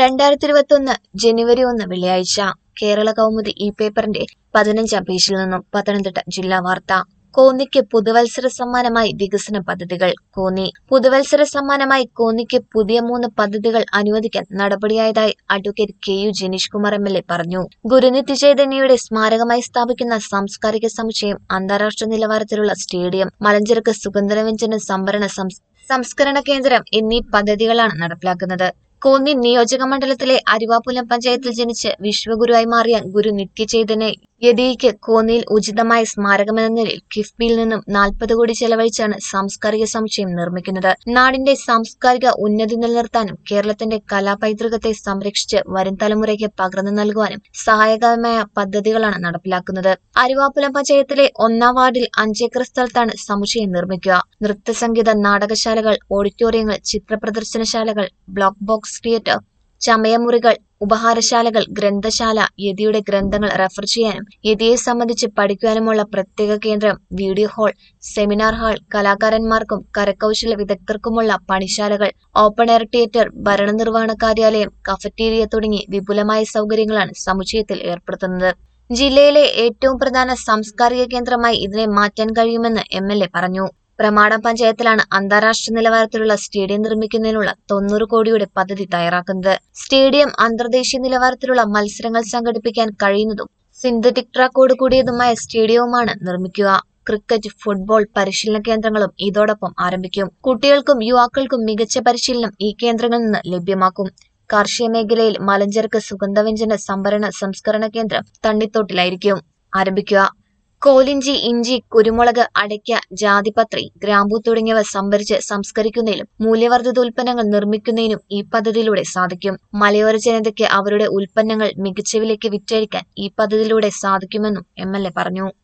രണ്ടായിരത്തി ഇരുപത്തൊന്ന് ജനുവരി ഒന്ന് വെള്ളിയാഴ്ച കേരള കൗമുദി ഈ പേപ്പറിന്റെ പതിനഞ്ചാം പേജിൽ നിന്നും പത്തനംതിട്ട ജില്ലാ വാർത്ത കോന്നിക്ക് പുതുവത്സര സമ്മാനമായി വികസന പദ്ധതികൾ കോന്നി പുതുവത്സര സമ്മാനമായി കോന്നിക്ക് പുതിയ മൂന്ന് പദ്ധതികൾ അനുവദിക്കാൻ നടപടിയായതായി advocate K U Janeesh Kumar M L A പറഞ്ഞു ഗുരുനിത്യ ചൈതന്യയുടെ സ്മാരകമായി സ്ഥാപിക്കുന്ന സാംസ്കാരിക സമുച്ചയം അന്താരാഷ്ട്ര നിലവാരത്തിലുള്ള സ്റ്റേഡിയം മലഞ്ചരക്ക് സുഗന്ധവ്യഞ്ജന സംഭരണ സംസ് സംസ്കരണ കേന്ദ്രം എന്നീ പദ്ധതികളാണ് നടപ്പിലാക്കുന്നത് കോന്നി നിയോജക മണ്ഡലത്തിലെ അരിവാപുലം പഞ്ചായത്തിൽ ജനിച്ച് വിശ്വഗുരുവായി മാറിയ ഗുരു നിത്യചൈതന്യ യതിക്ക് കോന്നിയിൽ ഉചിതമായ സ്മാരകമെന്ന നിലയിൽ കിഫ്ബിയിൽ നിന്നും നാൽപ്പത് കോടി ചെലവഴിച്ചാണ് സാംസ്കാരിക സമുച്ചയം നിർമ്മിക്കുന്നത് നാടിന്റെ സാംസ്കാരിക ഉന്നതി നിലനിർത്താനും കേരളത്തിന്റെ കലാപൈതൃകത്തെ സംരക്ഷിച്ച് വരും തലമുറയ്ക്ക് പകർന്നു നൽകുവാനും സഹായകമായ പദ്ധതികളാണ് നടപ്പിലാക്കുന്നത് അരിവാപുലം പഞ്ചായത്തിലെ ഒന്നാം വാർഡിൽ അഞ്ചേക്കർ സ്ഥലത്താണ് സമുച്ചയം നിർമ്മിക്കുക നൃത്തസംഗീത നാടകശാലകൾ ഓഡിറ്റോറിയങ്ങൾ ചിത്രപ്രദർശനശാലകൾ ബ്ലോക്ക് ബോക്സ് തിയേറ്റർ ചമയമുറികൾ ഉപഹാരശാലകൾ ഗ്രന്ഥശാല യതിയുടെ ഗ്രന്ഥങ്ങൾ റെഫർ ചെയ്യാനും യതിയെ സംബന്ധിച്ച് പഠിക്കുവാനുമുള്ള പ്രത്യേക കേന്ദ്രം വീഡിയോ ഹാൾ സെമിനാർ ഹാൾ കലാകാരന്മാർക്കും കരകൗശല വിദഗ്ധർക്കുമുള്ള പണിശാലകൾ ഓപ്പൺ എയർ തിയേറ്റർ ഭരണനിർവഹണ കാര്യാലയം കഫറ്റീരിയ തുടങ്ങി വിപുലമായ സൗകര്യങ്ങളാണ് സമുച്ചയത്തിൽ ഏർപ്പെടുത്തുന്നത് ജില്ലയിലെ ഏറ്റവും പ്രധാന സാംസ്കാരിക കേന്ദ്രമായി ഇതിനെ മാറ്റാൻ കഴിയുമെന്ന് എം എൽ എ പറഞ്ഞു പ്രമാടം പഞ്ചായത്തിലാണ് അന്താരാഷ്ട്ര നിലവാരത്തിലുള്ള സ്റ്റേഡിയം നിർമ്മിക്കുന്നതിനുള്ള തൊണ്ണൂറ് കോടിയുടെ പദ്ധതി തയ്യാറാക്കുന്നത് സ്റ്റേഡിയം അന്തർദേശീയ നിലവാരത്തിലുള്ള മത്സരങ്ങൾ സംഘടിപ്പിക്കാൻ കഴിയുന്നതും സിന്തറ്റിക് ട്രാക്കോട് കൂടിയതുമായ സ്റ്റേഡിയവുമാണ് നിർമ്മിക്കുക ക്രിക്കറ്റ് ഫുട്ബോൾ പരിശീലന കേന്ദ്രങ്ങളും ഇതോടൊപ്പം ആരംഭിക്കും കുട്ടികൾക്കും യുവാക്കൾക്കും മികച്ച പരിശീലനം ഈ കേന്ദ്രങ്ങളിൽ നിന്ന് ലഭ്യമാക്കും കാർഷിക മേഖലയിൽ മലഞ്ചരക്ക് സുഗന്ധവ്യഞ്ജന സംഭരണ സംസ്കരണ കേന്ദ്രം തണ്ണിത്തോട്ടിലായിരിക്കും ആരംഭിക്കുക കോലിഞ്ചി ഇഞ്ചി കുരുമുളക് അടയ്ക്ക ജാതിപത്രി ഗ്രാമ്പൂ തുടങ്ങിയവ സംഭരിച്ച് സംസ്കരിക്കുന്നതിലും മൂല്യവർദ്ധിത ഉൽപ്പന്നങ്ങൾ നിർമ്മിക്കുന്നതിനും ഈ പദ്ധതിയിലൂടെ സാധിക്കും മലയോര ജനതയ്ക്ക് അവരുടെ ഉൽപ്പന്നങ്ങൾ മികച്ച വിലയ്ക്ക് വിറ്റഴിക്കാൻ ഈ പദ്ധതിയിലൂടെ സാധിക്കുമെന്നും എം പറഞ്ഞു